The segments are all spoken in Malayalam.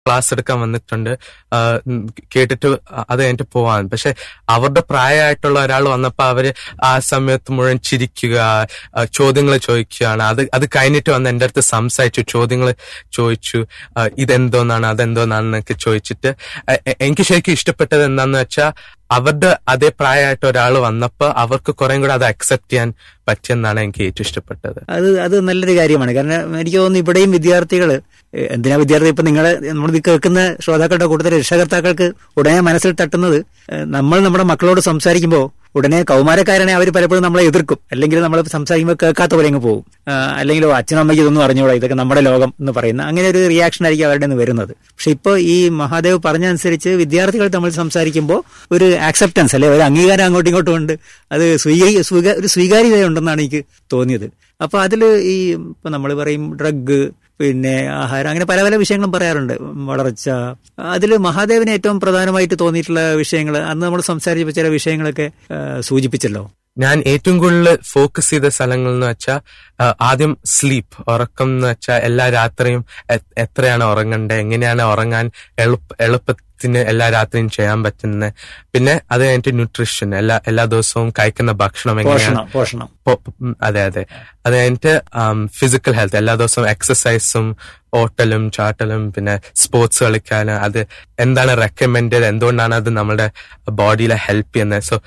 ക്ലാസ് എടുക്കാൻ വന്നിട്ടുണ്ട് ആ, ഉം, കേട്ടിട്ട് അത് കഴിഞ്ഞിട്ട് പോവാൻ പക്ഷെ അവരുടെ പ്രായമായിട്ടുള്ള ഒരാൾ വന്നപ്പോ അവര് ആ സമയത്ത് മുഴുവൻ ചിരിക്കുക ചോദ്യങ്ങൾ ചോദിക്കുകയാണ് അത് അത് കഴിഞ്ഞിട്ട് വന്ന് എന്റെ അടുത്ത് സംസാരിച്ചു ചോദ്യങ്ങൾ ചോദിച്ചു ആ, ഇതെന്തോന്നാണ് അതെന്തോന്നാണെന്നൊക്കെ ചോദിച്ചിട്ട് ആ, എ- എനിക്ക് ശരിക്കും ഇഷ്ടപ്പെട്ടത് എന്താന്ന് വെച്ചാൽ അവരുടെ അതേ പ്രായമായിട്ട് ഒരാൾ വന്നപ്പോ അവർക്ക് കുറെ കൂടെ അത് അക്സെപ്റ്റ് ചെയ്യാൻ പറ്റിയെന്നാണ് എനിക്ക് ഏറ്റവും ഇഷ്ടപ്പെട്ടത് അത് അത് നല്ലൊരു കാര്യമാണ് കാരണം എനിക്ക് തോന്നുന്നു ഇവിടെയും വിദ്യാർത്ഥികൾ എന്തിനാ വിദ്യാർത്ഥി ഇപ്പൊ നിങ്ങൾ നമ്മൾ ഇത് കേൾക്കുന്ന ശ്രോതാക്കളുടെ കൂട്ടത്തിൽ രക്ഷകർത്താക്കൾക്ക് ഉടനെ മനസ്സിൽ തട്ടുന്നത് ഏഹ്, നമ്മൾ നമ്മുടെ മക്കളോട് സംസാരിക്കുമ്പോൾ ഉടനെ കൗമാരക്കാരനെ അവർ പലപ്പോഴും നമ്മളെ എതിർക്കും അല്ലെങ്കിൽ നമ്മൾ സംസാരിക്കുമ്പോൾ കേൾക്കാത്ത പോലെ അങ്ങ് പോകും ആ, അല്ലെങ്കിൽ "ഓ, അച്ഛനും അമ്മയ്ക്ക് ഇതൊന്നും അറിഞ്ഞൂടാ ഇതൊക്കെ നമ്മുടെ ലോകം എന്ന് പറയുന്ന അങ്ങനെ ഒരു റിയാക്ഷൻ ആയിരിക്കും അവരുടെ നിന്ന് വരുന്നത് പക്ഷെ ഇപ്പോൾ ഈ മഹാദേവ് പറഞ്ഞനുസരിച്ച് വിദ്യാർത്ഥികൾ തമ്മിൽ സംസാരിക്കുമ്പോൾ ഒരു ആക്സെപ്റ്റൻസ് അല്ലെ ഒരു അംഗീകാരം അങ്ങോട്ടും ഇങ്ങോട്ടും ഉണ്ട് അത് സ്വീകരി സ്വീക- ഒരു സ്വീകാര്യതയുണ്ടെന്നാണ് എനിക്ക് തോന്നിയത് അപ്പൊ അതിൽ ഈ ഇപ്പൊ നമ്മൾ പറയും ഡ്രഗ് പിന്നെ ആഹാരം അങ്ങനെ പല പല വിഷയങ്ങളും പറയാറുണ്ട് വളർച്ച അതിൽ മഹാദേവന് ഏറ്റവും പ്രധാനമായിട്ട് തോന്നിയിട്ടുള്ള വിഷയങ്ങൾ അന്ന് നമ്മൾ സംസാരിച്ചപ്പോൾ ചില വിഷയങ്ങളൊക്കെ ആ, സൂചിപ്പിച്ചല്ലോ ഞാൻ ഏറ്റവും കൂടുതൽ ഫോക്കസ് ചെയ്ത സ്ഥലങ്ങൾ എന്ന് വെച്ചാൽ ആദ്യം സ്ലീപ്പ് ഉറക്കം എന്ന് വെച്ചാൽ എല്ലാ രാത്രിയും എ- എത്രയാണ് ഉറങ്ങണ്ടേ എങ്ങനെയാണ് ഉറങ്ങാൻ എളുപ്പ എളുപ്പത്തിന് എല്ലാ രാത്രിയും ചെയ്യാൻ പറ്റുന്നത് പിന്നെ അത് കഴിഞ്ഞിട്ട് ന്യൂട്രീഷൻ എല്ലാ എല്ലാ ദിവസവും കഴിക്കുന്ന ഭക്ഷണം എങ്ങനെയാണ് പോഷണം പോഷണം പൊ- ഉം, അതെ അതെ അത് കഴിഞ്ഞിട്ട് ഫിസിക്കൽ ഹെൽത്ത് എല്ലാ ദിവസവും എക്സസൈസും ഓട്ടലും ചാട്ടലും പിന്നെ സ്പോർട്സ് കളിക്കാനും അത് എന്താണ് റെക്കമെൻഡഡ് എന്തുകൊണ്ടാണ് അത് നമ്മുടെ ബോഡിയിലെ ഹെൽപ്പ് ചെയ്യുന്നത് സോ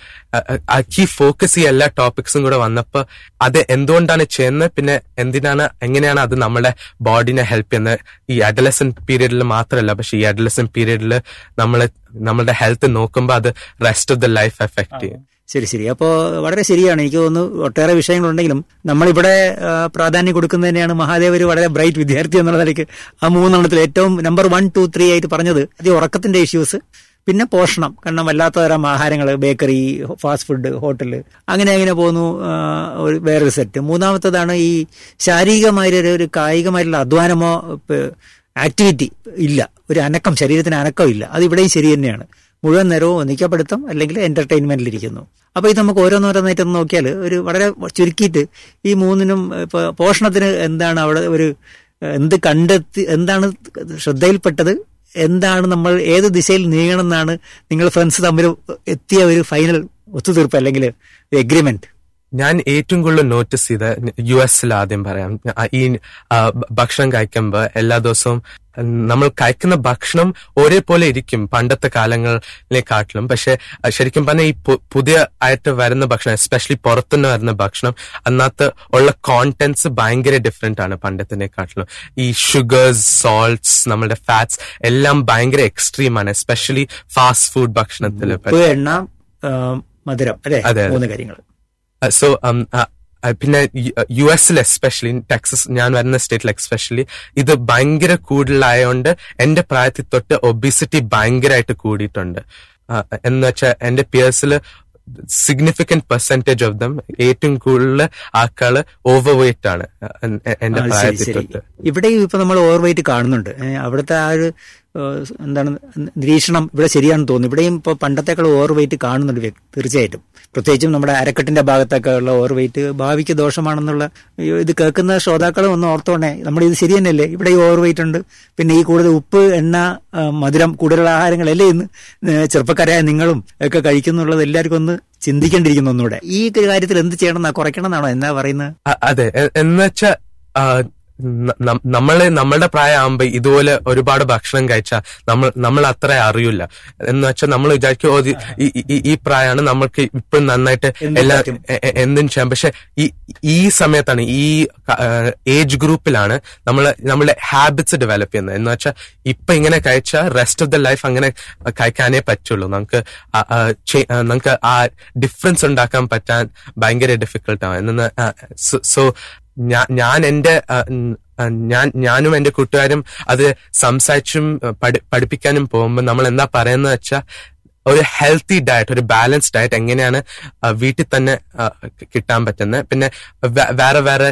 ഈ ഫോക്കസ് ഈ എല്ലാ ടോപ്പിക്സും കൂടെ വന്നപ്പോ അത് എന്തുകൊണ്ടാണ് ചെയ്യുന്നത് പിന്നെ എന്തിനാണ് എങ്ങനെയാണ് അത് നമ്മുടെ ബോഡിനെ ഹെൽപ്പ് ചെയ്യുന്നത് ഈ അഡലസൻ പീരീഡിൽ മാത്രമല്ല പക്ഷെ ഈ അഡലസൻ പീരീഡിൽ നമ്മളെ നമ്മളുടെ ഹെൽത്ത് നോക്കുമ്പോൾ അത് rest of the life effect ചെയ്യും ശരി ശരി അപ്പോൾ വളരെ ശരിയാണ് എനിക്ക് തോന്നുന്നു ഒട്ടേറെ വിഷയങ്ങളുണ്ടെങ്കിലും നമ്മളിവിടെ ആ, പ്രാധാന്യം കൊടുക്കുന്നത് തന്നെയാണ് മഹാദേവ് ഒരു വളരെ ബ്രൈറ്റ് വിദ്യാർത്ഥി എന്നുള്ള നിലയ്ക്ക് ആ മൂന്നെണ്ണത്തിൽ ഏറ്റവും നമ്പർ വൺ ടു ത്രീ ആയിട്ട് പറഞ്ഞത് അത് ഈ ഉറക്കത്തിന്റെ ഇഷ്യൂസ് പിന്നെ പോഷണം കാരണം വല്ലാത്ത തരം ആഹാരങ്ങൾ ബേക്കറി ഫാസ്റ്റ് ഫുഡ് ഹോട്ടൽ അങ്ങനെ അങ്ങനെ പോകുന്നു ആ, ഒരു വേറൊരു സെറ്റ് മൂന്നാമത്തതാണ് ഈ ശാരീരികമായ ഒരു- ഒരു കായികമായിട്ടുള്ള അധ്വാനമോ ആക്ടിവിറ്റി ഇല്ല ഒരു അനക്കം ശരീരത്തിന് അനക്കം ഇല്ല അത് ഇവിടെയും ശരി തന്നെയാണ് മുഴുവൻ നേരവും ഒന്നിക്കപ്പെടുത്തും അല്ലെങ്കിൽ എന്റർടൈൻമെന്റിലിരിക്കുന്നു അപ്പൊ ഇത് നമുക്ക് ഓരോന്നോരോന്നായിട്ട് നോക്കിയാൽ ഒരു വളരെ ചുരുക്കിയിട്ട് ഈ മൂന്നിനും ഇപ്പൊ പോഷണത്തിന് എന്താണ് അവിടെ ഒരു എന്ത് കണ്ടെത്തി എന്താണ് ശ്രദ്ധയിൽപ്പെട്ടത് എന്താണ് നമ്മൾ ഏത് ദിശയിൽ നീങ്ങണം എന്നാണ് നിങ്ങൾ ഫ്രണ്ട്സ് തമ്മിൽ എത്തിയ ഒരു ഫൈനൽ ഒത്തുതീർപ്പ് അല്ലെങ്കിൽ എഗ്രിമെന്റ് ഞാൻ ഏറ്റവും കൂടുതൽ നോട്ടീസ് ചെയ്ത യു എസിൽ ആദ്യം പറയാം ആ, ഈ ആ, ഭ- ഭക്ഷണം കഴിക്കുമ്പോ എല്ലാ ദിവസവും നമ്മൾ കഴിക്കുന്ന ഭക്ഷണം ഒരേപോലെ ഇരിക്കും പണ്ടത്തെ കാലങ്ങളിലെക്കാട്ടിലും പക്ഷെ ആ, ശരിക്കും പറഞ്ഞാൽ ഈ പു- പുതിയ ആയിട്ട് വരുന്ന ഭക്ഷണം എസ്പെഷ്യലി പുറത്തുനിന്ന് വരുന്ന ഭക്ഷണം അതിനകത്ത് ഉള്ള കോണ്ടന്റ്സ് ഭയങ്കര ഡിഫറെന്റ് ആണ് പണ്ടത്തിനെക്കാട്ടിലും ഈ ഷുഗേഴ്സ് സോൾട്ട്സ് നമ്മുടെ ഫാറ്റ്സ് എല്ലാം ഭയങ്കര എക്സ്ട്രീം ആണ് എസ്പെഷ്യലി ഫാസ്റ്റ് ഫുഡ് ഭക്ഷണത്തിൽ ഉപ്പ് എണ്ണ ആ, മധുരം അല്ലെ അതെ, അതെ. മൂന്ന് കാര്യങ്ങൾ സോ പിന്നെ യു എസിൽ എസ്പെഷ്യലി ടെക്സസ് ഞാൻ വരുന്ന സ്റ്റേറ്റിൽ എസ്പെഷ്യലി ഇത് ഭയങ്കര കൂടുതലായതുകൊണ്ട് എന്റെ പ്രായത്തിൽ തൊട്ട് ഒബിസിറ്റി ഭയങ്കരമായിട്ട് കൂടിയിട്ടുണ്ട് ആ, എന്ന് വെച്ചാൽ എന്റെ പിയേഴ്സിൽ സിഗ്നിഫിക്കന്റ് പെർസെന്റേജ് ഓഫ് ദം ഏറ്റവും കൂടുതൽ ആൾക്കാള് ഓവർ വെയിറ്റ് ആണ് എ- എ- എന്റെ ആ, ശരി പ്രായത്തിൽ ശരി തൊട്ട് ഇവിടെയും ഇപ്പൊ നമ്മൾ ഓവർ വെയിറ്റ് കാണുന്നുണ്ട് ഏ, അവിടുത്തെ ആ ഒരു ഏ, എന്താണ് നിരീക്ഷണം ഇവിടെ ശരിയാണെന്ന് തോന്നുന്നു ഇവിടെയും ഇപ്പൊ പണ്ടത്തേക്കാൾ ഓവർ വെയിറ്റ് കാണുന്നുണ്ട് വ്യ- തീർച്ചയായിട്ടും പ്രത്യേകിച്ചും നമ്മുടെ അരക്കെട്ടിന്റെ ഭാഗത്തൊക്കെ ഉള്ള ഓവർ വെയിറ്റ് ഭാവിക്ക് ദോഷമാണെന്നുള്ള ഈ ഇത് കേൾക്കുന്ന ശ്രോതാക്കളും ഒന്ന് ഓർത്തോണേ നമ്മുടെ ഇത് ശരി തന്നെയല്ലേ ഇവിടെ ഈ ഓവർ വെയിറ്റ് ഉണ്ട് പിന്നെ ഈ കൂടുതൽ ഉപ്പ് എണ്ണ ആ, മധുരം കൂടുതലുള്ള ആഹാരങ്ങളല്ലേ ഇന്ന് ഏ, ചെറുപ്പക്കാരായ നിങ്ങളും ഒക്കെ കഴിക്കുന്നുള്ളത് എല്ലാവർക്കും ഒന്ന് ചിന്തിക്കേണ്ടിയിരിക്കുന്നു ഒന്നുകൂടെ ഈ കാര്യത്തിൽ എന്ത് ചെയ്യണം എന്നാ കുറയ്ക്കണം എന്നാണോ എന്നാ പറയുന്നത് അ- അതെ എ- എന്ന് വെച്ചാ ആ, ന- ന- നമ്മള് നമ്മളുടെ പ്രായമാകുമ്പോ ഇതുപോലെ ഒരുപാട് ഭക്ഷണം കഴിച്ചാൽ നമ്മൾ നമ്മൾ അത്ര അറിയില്ല എന്ന് വെച്ചാൽ നമ്മൾ വിചാരിക്കും "ഓ, ഇത് ഈ- ഈ- ഈ പ്രായമാണ് നമ്മൾക്ക് ഇപ്പോഴും നന്നായിട്ട് എന്തും എല്ലാ പറ്റും. എ- എ- എന്തും ചെയ്യാം പക്ഷെ ഈ ഈ സമയത്താണ് ഈ ഏജ് ഗ്രൂപ്പിലാണ് നമ്മൾ നമ്മുടെ ഹാബിറ്റ്സ് ഡെവലപ്പ് ചെയ്യുന്നത് എന്ന് വെച്ചാൽ ഇപ്പൊ ഇങ്ങനെ കഴിച്ചാൽ റെസ്റ്റ് ഓഫ് ദ ലൈഫ് അങ്ങനെ കഴിക്കാനേ പറ്റുള്ളൂ നമുക്ക് ആ- ആ ചെ- ആ നമുക്ക് ആ ഡിഫറൻസ് ഉണ്ടാക്കാൻ പറ്റാൻ ഭയങ്കര ഡിഫിക്കൽട്ടാണ് എന്ന് സോ ഞാൻ എന്റെ ആ, ഉം, ആ, ഞാൻ ഞാനും എന്റെ കൂട്ടുകാരും അത് സംസാരിച്ചും ആ, പഠി- പഠിപ്പിക്കാനും പോകുമ്പോൾ നമ്മൾ എന്താ പറയുന്നത് വെച്ചാൽ ഒരു ഹെൽത്തി ഡയറ്റ് ഒരു ബാലൻസ് ഡയറ്റ് എങ്ങനെയാണ് ആ, വീട്ടിൽ തന്നെ ആ, കി- കിട്ടാൻ പറ്റുന്നത് പിന്നെ വേ- വേറെ വേറെ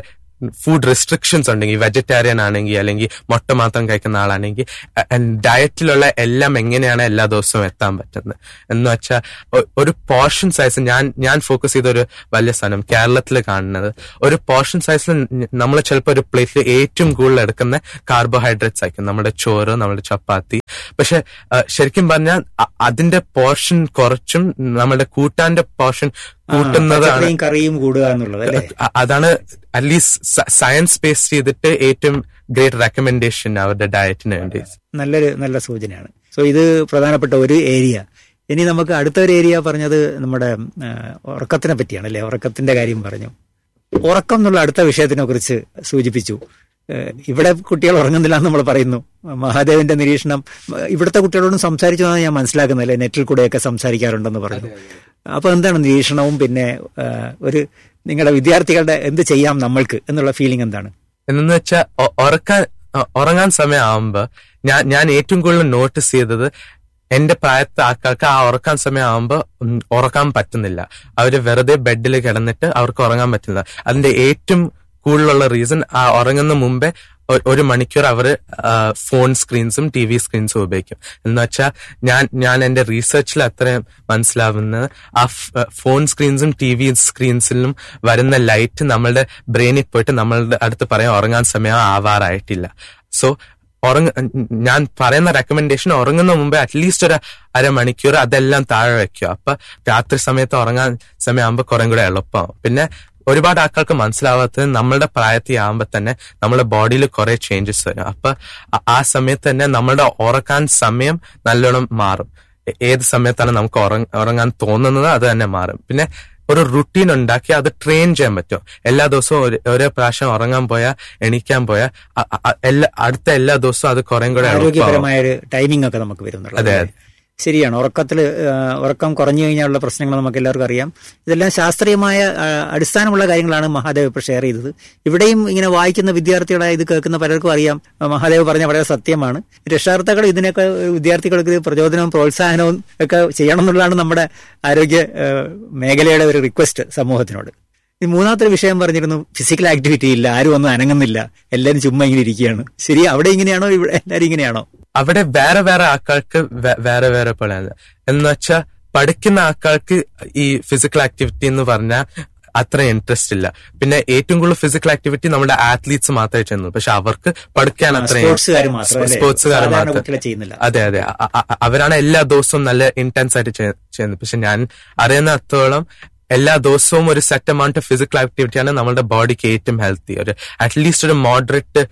ഫുഡ് റെസ്ട്രിക്ഷൻസ് ഉണ്ടെങ്കിൽ വെജിറ്റേറിയൻ ആണെങ്കിൽ അല്ലെങ്കിൽ മുട്ട മാത്രം കഴിക്കുന്ന ആളാണെങ്കിൽ ഡയറ്റിലുള്ള എല്ലാം എങ്ങനെയാണ് എല്ലാ ദിവസവും എത്താൻ പറ്റുന്നത് എന്ന് വെച്ചാൽ ഒരു പോർഷൻ സൈസ് ഞാൻ ഞാൻ ഫോക്കസ് ചെയ്ത ഒരു വലിയ സാധനം കേരളത്തിൽ കാണുന്നത് ഒരു പോർഷൻ സൈസിൽ നമ്മൾ ചിലപ്പോൾ ഒരു പ്ലേറ്റിൽ ഏറ്റവും കൂടുതൽ എടുക്കുന്ന കാർബോഹൈഡ്രേറ്റ്സ് ആയിരിക്കും നമ്മുടെ ചോറ് നമ്മുടെ ചപ്പാത്തി പക്ഷെ ശരിക്കും പറഞ്ഞാൽ അതിന്റെ പോർഷൻ കുറച്ചും നമ്മുടെ കൂട്ടാന്റെ പോർഷൻ കൂട്ടുന്നതാണ് കറിയും കൂടുക എന്നുള്ളത് അല്ലേ അതാണ് അറ്റ്ലീസ്റ്റ് സയൻസ് ബേസ് ചെയ്തിട്ട് ഏറ്റവും ഗ്രേറ്റ് റെക്കമെൻഡേഷൻ അവരുടെ ഡയറ്റിന് വേണ്ടി നല്ലൊരു നല്ല സൂചനയാണ് സോ ഇത് പ്രധാനപ്പെട്ട ഒരു ഏരിയ ഇനി നമുക്ക് അടുത്ത ഒരു ഏരിയ പറഞ്ഞത് നമ്മുടെ ഉറക്കത്തിനെ പറ്റിയാണ് അല്ലെ ഉറക്കത്തിന്റെ കാര്യം പറഞ്ഞു ഉറക്കം എന്നുള്ള അടുത്ത വിഷയത്തിനെ കുറിച്ച് സൂചിപ്പിച്ചു ഇവിടെ കുട്ടികൾ ഉറങ്ങുന്നില്ല എന്ന് നമ്മൾ പറയുന്നു മഹാദേവന്റെ നിരീക്ഷണം ഇവിടുത്തെ കുട്ടികളോടും സംസാരിച്ചു എന്നാണ് ഞാൻ മനസ്സിലാക്കുന്നത് നെറ്റിൽ കൂടെയൊക്കെ സംസാരിക്കാറുണ്ടെന്ന് പറഞ്ഞു അപ്പൊ എന്താണ് നിരീക്ഷണവും പിന്നെ ഒരു നിങ്ങളുടെ വിദ്യാർത്ഥികളുടെ എന്ത് ചെയ്യാം നമ്മൾക്ക് എന്നുള്ള ഫീലിംഗ് എന്താണ് എന്നു വെച്ചാൽ ഉറക്കാൻ ഉറങ്ങാൻ സമയമാകുമ്പോ ഞാൻ ഞാൻ ഏറ്റവും കൂടുതൽ നോട്ടീസ് ചെയ്തത് എന്റെ പ്രായത്തെ ആൾക്കാർക്ക് ആ ഉറക്കാൻ സമയമാകുമ്പോ ഉറക്കാൻ പറ്റുന്നില്ല അവര് വെറുതെ ബെഡിൽ കിടന്നിട്ട് അവർക്ക് ഉറങ്ങാൻ പറ്റുന്നില്ല അതിന്റെ ഏറ്റവും കൂടുതലുള്ള റീസൺ ആ ഉറങ്ങുന്ന മുമ്പേ ഒരു മണിക്കൂർ അവർ ഫോൺ സ്ക്രീൻസും ടി വി സ്ക്രീൻസും ഉപയോഗിക്കും എന്ന് വെച്ചാൽ ഞാൻ ഞാൻ എന്റെ റീസെർച്ചിൽ അത്രയും മനസ്സിലാവുന്നത് ആ ഫോൺ സ്ക്രീൻസും ടി വി സ്ക്രീൻസിലും വരുന്ന ലൈറ്റ് നമ്മളുടെ ബ്രെയിനിൽ പോയിട്ട് നമ്മളുടെ അടുത്ത് പറയാൻ ഉറങ്ങാൻ സമയം ആവാറായിട്ടില്ല സോ ഉറങ്ങ ഞാൻ പറയുന്ന റെക്കമെൻഡേഷൻ ഉറങ്ങുന്ന മുമ്പേ അറ്റ്ലീസ്റ്റ് ഒരു അരമണിക്കൂർ അതെല്ലാം താഴെ വെക്കുക അപ്പൊ രാത്രി സമയത്ത് ഉറങ്ങാൻ സമയമാകുമ്പോൾ കുറേ കൂടെ എളുപ്പമാവും പിന്നെ ഒരുപാട് ആൾക്കാർക്ക് മനസ്സിലാവാത്തത് നമ്മളുടെ പ്രായത്തിൽ ആകുമ്പോൾ തന്നെ നമ്മുടെ ബോഡിയിൽ കുറെ ചേഞ്ചസ് വരും അപ്പൊ ആ സമയത്ത് തന്നെ നമ്മളുടെ ഉറക്കാൻ സമയം നല്ലോണം മാറും ഏത് സമയത്താണ് നമുക്ക് ഉറങ്ങാൻ തോന്നുന്നത് അത് തന്നെ മാറും പിന്നെ ഒരു റുട്ടീൻ ഉണ്ടാക്കി അത് ട്രെയിൻ ചെയ്യാൻ പറ്റും എല്ലാ ദിവസവും ഒരേ പ്രാവശ്യം ഉറങ്ങാൻ പോയാൽ എണീക്കാൻ പോയാൽ എല്ലാ അടുത്ത എല്ലാ ദിവസവും അത് കുറെ കൂടെ ആരോഗ്യപരമായ ഒരു ടൈമിംഗ് ഒക്കെ നമുക്ക് വരുന്നുള്ളൂ അതെ അതെ ശരിയാണ് ഉറക്കത്തിൽ ഉറക്കം കുറഞ്ഞു കഴിഞ്ഞാലുള്ള പ്രശ്നങ്ങൾ നമുക്ക് എല്ലാവർക്കും അറിയാം ഇതെല്ലാം ശാസ്ത്രീയമായ അടിസ്ഥാനമുള്ള കാര്യങ്ങളാണ് മഹാദേവ് ഇപ്പോൾ ഷെയർ ചെയ്തത് ഇവിടെയും ഇങ്ങനെ വായിക്കുന്ന വിദ്യാർത്ഥികളായ ഇത് കേൾക്കുന്ന പലർക്കും അറിയാം മഹാദേവ് പറഞ്ഞ വളരെ സത്യമാണ് രക്ഷാകർത്താക്കൾ ഇതിനൊക്കെ വിദ്യാർത്ഥികൾക്ക് പ്രചോദനവും പ്രോത്സാഹനവും ഒക്കെ ചെയ്യണം എന്നുള്ളതാണ് നമ്മുടെ ആരോഗ്യ മേഖലയുടെ ഒരു റിക്വസ്റ്റ് സമൂഹത്തിനോട് ഈ മൂന്നാമത്തെ വിഷയം പറഞ്ഞിരുന്നു ഫിസിക്കൽ ആക്ടിവിറ്റി ഇല്ല ആരും ഒന്നും അനങ്ങുന്നില്ല എല്ലാവരും ചുമ്മാ ഇങ്ങനെ ഇരിക്കുകയാണ് ശരി അവിടെ ഇങ്ങനെയാണോ ഇവിടെ എല്ലാവരും ഇങ്ങനെയാണോ അവിടെ വേറെ വേറെ ആൾക്കാർക്ക് വേറെ വേറെ പോലെയാണ് എന്ന് വെച്ചാൽ പഠിക്കുന്ന ആൾക്കാർക്ക് ഈ ഫിസിക്കൽ ആക്ടിവിറ്റി എന്ന് പറഞ്ഞാൽ അത്ര ഇൻട്രസ്റ്റ് ഇല്ല പിന്നെ ഏറ്റവും കൂടുതൽ ഫിസിക്കൽ ആക്ടിവിറ്റി നമ്മുടെ ആത്ലീറ്റ്സ് മാത്രമേ ചെയ്യുന്നു പക്ഷെ അവർക്ക് പഠിക്കാൻ അത്ര സ്പോർട്സുകാർ മാത്രം അതെ അതെ അവരാണ് എല്ലാ ദിവസവും നല്ല ഇന്റൻസ് ആയിട്ട് ചെയ്യുന്നത് പക്ഷെ ഞാൻ അറിയുന്ന അത്തോളം എല്ലാ ദിവസവും ഒരു സെറ്റ് എമൗണ്ട് ഫിസിക്കൽ ആക്ടിവിറ്റിയാണ് നമ്മുടെ ബോഡിക്ക് ഏറ്റവും ഹെൽത്തി ഒരു അറ്റ്ലീസ്റ്റ് ഒരു moderate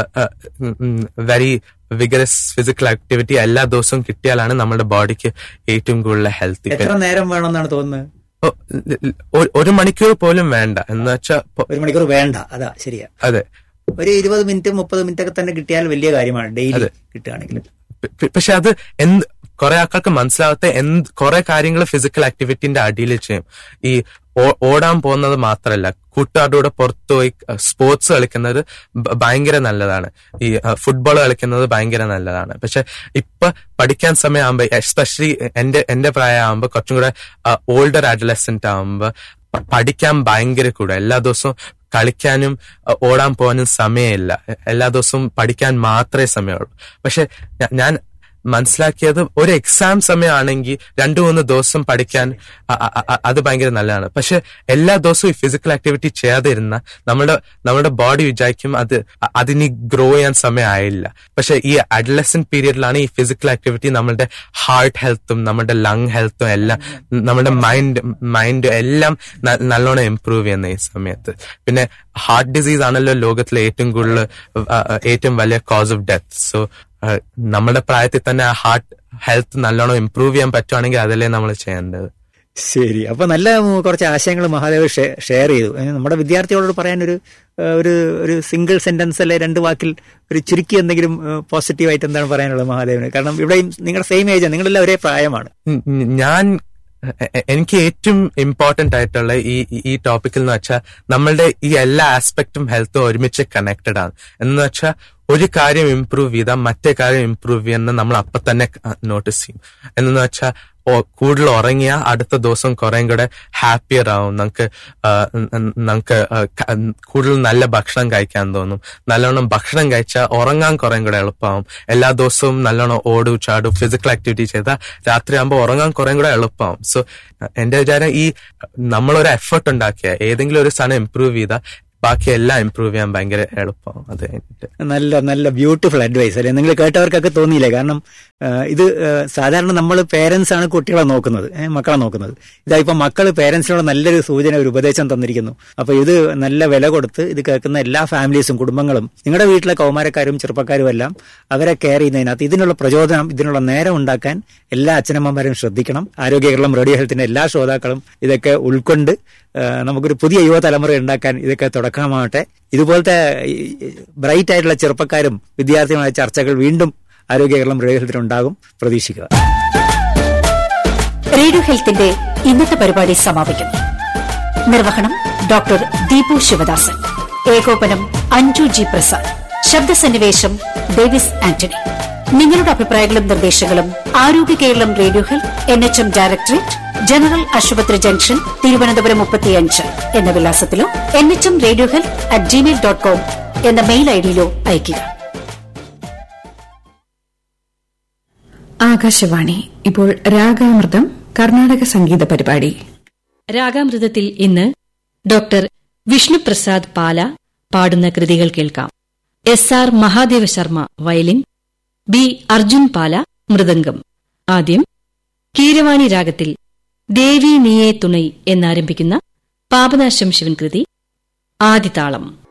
very vigorous physical activity എല്ലാ ദിവസവും കിട്ടിയാലാണ് നമ്മുടെ ബോഡിക്ക് ഏറ്റവും കൂടുതൽ ഹെൽത്തി എത്ര നേരം വേണമെന്നാണ് തോന്നുന്നത് ഒരു മണിക്കൂർ പോലും വേണ്ട എന്ന് വെച്ചാൽ ഒരു മണിക്കൂർ വേണ്ട അതാ ശരിയാ അതെ ഒരു ഇരുപത് മിനിറ്റ് മുപ്പത് മിനിറ്റ് ഒക്കെ തന്നെ കിട്ടിയാൽ വലിയ കാര്യമാണ് ഡെയിലി കിട്ടുകയാണെങ്കിൽ പക്ഷെ അത് എന്ത് കുറെ ആൾക്കാർക്ക് മനസ്സിലാവാത്ത എന്ത് കുറെ കാര്യങ്ങൾ ഫിസിക്കൽ ആക്ടിവിറ്റിന്റെ അടിയിൽ ചെയ്യും ഈ ഓടാൻ പോകുന്നത് മാത്രമല്ല കൂട്ടുകാരുടെ കൂടെ പുറത്തുപോയി സ്പോർട്സ് കളിക്കുന്നത് ഭയങ്കര നല്ലതാണ് ഈ ഫുട്ബോൾ കളിക്കുന്നത് ഭയങ്കര നല്ലതാണ് പക്ഷെ ഇപ്പൊ പഠിക്കാൻ സമയമാകുമ്പോ എസ്പെഷ്യലി എന്റെ എന്റെ പ്രായമാകുമ്പോ കുറച്ചും കൂടെ ഓൾഡർ അഡലസെന്റ് ആകുമ്പോ പഠിക്കാൻ ഭയങ്കര കൂടെ എല്ലാ ദിവസവും കളിക്കാനും ഓടാൻ പോകാനും സമയമില്ല എല്ലാ ദിവസവും പഠിക്കാൻ മാത്രമേ സമയമുള്ളൂ പക്ഷെ ഞാൻ മനസ്സിലാക്കിയത് ഒരു എക്സാം സമയമാണെങ്കിൽ രണ്ടു മൂന്ന് ദിവസം പഠിക്കാൻ അത് ഭയങ്കര നല്ലതാണ് പക്ഷെ എല്ലാ ദിവസവും ഈ ഫിസിക്കൽ ആക്ടിവിറ്റി ചെയ്യാതെ ഇരുന്ന നമ്മുടെ നമ്മുടെ ബോഡി വിചാരിക്കും അത് അതിന് ഗ്രോ ചെയ്യാൻ സമയമായില്ല പക്ഷെ ഈ അഡലസൻ പീരീഡിലാണ് ഈ ഫിസിക്കൽ ആക്ടിവിറ്റി നമ്മുടെ ഹാർട്ട് ഹെൽത്തും നമ്മുടെ ലങ് ഹെൽത്തും എല്ലാം നമ്മുടെ മൈൻഡ് മൈൻഡ് എല്ലാം നല്ലോണം ഇമ്പ്രൂവ് ചെയ്യുന്ന ഈ സമയത്ത് പിന്നെ ഹാർട്ട് ഡിസീസ് ആണല്ലോ ലോകത്തിലെ ഏറ്റവും കൂടുതൽ ഏറ്റവും വലിയ കോസ് ഓഫ് ഡെത്ത് സോ നമ്മുടെ പ്രായത്തിൽ തന്നെ ഹാർട്ട് ഹെൽത്ത് നല്ലോണം ഇമ്പ്രൂവ് ചെയ്യാൻ പറ്റുവാണെങ്കിൽ അതല്ലേ നമ്മൾ ചെയ്യേണ്ടത് ശരി അപ്പൊ നല്ല കുറച്ച് ആശയങ്ങൾ മഹാദേവ് ഷെയർ ചെയ്തു നമ്മുടെ വിദ്യാർത്ഥികളോട് പറയാൻ ഒരു ഒരു ഒരു സിംഗിൾ സെന്റൻസ് അല്ലെ രണ്ട് വാക്കിൽ ഒരു ചുരുക്കി എന്തെങ്കിലും പോസിറ്റീവായിട്ട് എന്താണ് പറയാനുള്ളത് മഹാദേവിന് കാരണം ഇവിടെയും നിങ്ങളുടെ സെയിം ഏജ് നിങ്ങളെല്ലാം ഒരേ പ്രായമാണ് ഞാൻ എനിക്ക് ഏറ്റവും ഇമ്പോർട്ടന്റ് ആയിട്ടുള്ള ഈ ഈ ടോപ്പിക്കിൽ എന്ന് വെച്ചാൽ നമ്മളുടെ ഈ എല്ലാ ആസ്പെക്റ്റും ഹെൽത്തും ഒരുമിച്ച് കണക്റ്റഡ് ആണ് എന്ന് വെച്ചാൽ ഒരു കാര്യം ഇമ്പ്രൂവ് ചെയ്താൽ മറ്റേ കാര്യം ഇമ്പ്രൂവ് ചെയ്യുന്ന നമ്മൾ അപ്പൊ തന്നെ നോട്ടീസ് ചെയ്യും എന്ന് വെച്ചാൽ ഒ- കൂടുതൽ ഉറങ്ങിയ അടുത്ത ദിവസം കുറേ കൂടെ ഹാപ്പിയർ ആവും നമുക്ക് ആ, ന- ന- നമുക്ക് ആ, ക- കൂടുതൽ നല്ല ഭക്ഷണം കഴിക്കാൻ തോന്നും നല്ലോണം ഭക്ഷണം കഴിച്ചാൽ ഉറങ്ങാൻ കുറേ കൂടെ എളുപ്പമാവും എല്ലാ ദിവസവും നല്ലോണം ഓടും ചാടും ഫിസിക്കൽ ആക്ടിവിറ്റി ചെയ്താൽ രാത്രിയാകുമ്പോൾ ഉറങ്ങാൻ കുറേ കൂടെ എളുപ്പമാവും സോ എന്റെ വിചാരം ഈ നമ്മളൊരു എഫേർട്ട് ഉണ്ടാക്കിയ ഏതെങ്കിലും ഒരു സാധനം ഇമ്പ്രൂവ് ചെയ്താൽ ബാക്കി എല്ലാം ഇമ്പ്രൂവ് ചെയ്യാൻ ഭയങ്കര എളുപ്പമാവും അത് കഴിഞ്ഞിട്ട് നല്ല നല്ല ബ്യൂട്ടിഫുൾ അഡ്വൈസ് അല്ലെ നിങ്ങൾ കേട്ടവർക്കൊക്കെ തോന്നിയില്ലേ കാരണം ആ, ഇത് ആ, സാധാരണ നമ്മൾ പേരൻസ് ആണ് കുട്ടികളെ നോക്കുന്നത് ഏ, മക്കളെ നോക്കുന്നത് ഇതാ ഇപ്പൊ മക്കൾ പേരൻസിനോട് നല്ലൊരു സൂചന ഒരു ഉപദേശം തന്നിരിക്കുന്നു അപ്പൊ ഇത് നല്ല വില കൊടുത്ത് ഇത് കേൾക്കുന്ന എല്ലാ ഫാമിലീസും കുടുംബങ്ങളും നിങ്ങളുടെ വീട്ടിലെ കൗമാരക്കാരും ചെറുപ്പക്കാരും എല്ലാം അവരെ കെയർ ചെയ്യുന്നതിനകത്ത് ഇതിനുള്ള പ്രചോദനം ഇതിനുള്ള നേരം ഉണ്ടാക്കാൻ എല്ലാ അച്ഛനമ്മമാരും ശ്രദ്ധിക്കണം ആരോഗ്യ കേരളം റേഡിയോ ഹെൽത്തിന്റെ എല്ലാ ശ്രോതാക്കളും ഇതൊക്കെ ഉൾക്കൊണ്ട് ആ, നമുക്കൊരു പുതിയ യുവതലമുറ ഉണ്ടാക്കാൻ ഇതൊക്കെ തുടക്കമാവട്ടെ ഇതുപോലത്തെ ബ്രൈറ്റ് ആയിട്ടുള്ള ചെറുപ്പക്കാരും വിദ്യാർത്ഥികളുമായ ചർച്ചകൾ വീണ്ടും ആരോഗ്യ കേരളം റേഡിയോ ഹെൽത്തിൽ ഉണ്ടാകും പ്രതീക്ഷിക്കുക റേഡിയോ ഹെൽത്തിന്റെ ഇന്നത്തെ പരിപാടി സമാപിക്കുന്നു നിർവഹണം ഡോക്ടർ ദീപു ശിവദാസൻ ഏകോപനം അഞ്ജു ജി പ്രസാദ് ശബ്ദസന്നിവേശം ഡേവിസ് ആന്റണി നിങ്ങളുടെ അഭിപ്രായങ്ങളും നിർദ്ദേശങ്ങളും Arogya Keralam radio health N H M directorate general ആശുപത്രി ജംഗ്ഷൻ തിരുവനന്തപുരം മുപ്പത്തിയഞ്ച് എന്ന വിലാസത്തിലോ N H M radio health at Gmail dot com എന്ന മെയിൽ ഐഡിയിലോ അയയ്ക്കുക ആകാശവാണി ഇപ്പോൾ രാഗാമൃതം കർണാടക സംഗീത പരിപാടി രാഗാമൃതത്തിൽ ഇന്ന് ഡോക്ടർ വിഷ്ണുപ്രസാദ് പാല പാടുന്ന കൃതികൾ കേൾക്കാം S R Mahadeva Sharma violin B Arjun Pala mridangam ആദ്യം കീരവാണി രാഗത്തിൽ ദേവി നീയെ തുണൈ എന്നാരംഭിക്കുന്ന പാപനാശം ശിവൻ കൃതി ആദിതാളം